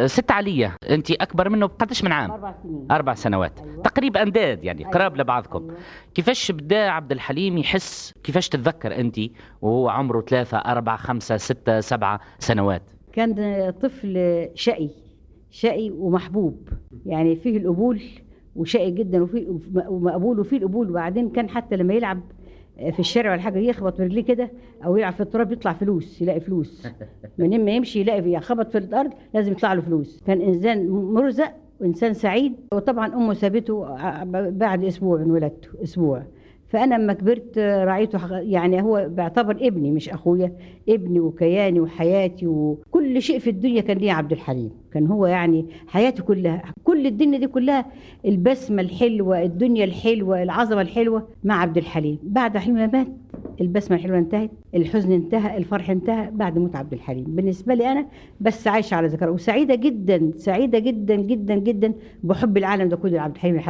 ست عليا انت اكبر منه بقدش من عام اربع سنين اربع سنوات أيوة. تقريبا انداد يعني أيوة. قراب لبعضكم أيوة. كيفاش بدا عبد الحليم يحس كيفاش تتذكر انت وهو عمره ثلاثة أربعة خمسة ستة سبعة سنوات كان طفل شقي شقي ومحبوب يعني فيه القبول وشقي جدا وفيه ومقبول وفيه القبول وبعدين كان حتى لما يلعب في الشارع ولا حاجه يخبط برجليه كده او يلعب في التراب يطلع فلوس يلاقي فلوس من ما يمشي يلاقي يعني خبط في الارض لازم يطلع له فلوس كان انسان مرزق وانسان سعيد وطبعا امه سابته ع- بعد اسبوع من ولادته اسبوع فانا لما كبرت راعيته حق- يعني هو بيعتبر ابني مش اخويا ابني وكياني وحياتي وكل شيء في الدنيا كان ليه عبد الحليم كان هو يعني حياتي كلها كل الدنيا دي كلها البسمه الحلوه الدنيا الحلوه العظمه الحلوه مع عبد الحليم بعد حليم ما مات البسمه الحلوه انتهت الحزن انتهى الفرح انتهى بعد موت عبد الحليم بالنسبه لي انا بس عايشه على ذكره وسعيده جدا سعيده جدا جدا جدا بحب العالم ده كله لعبد الحليم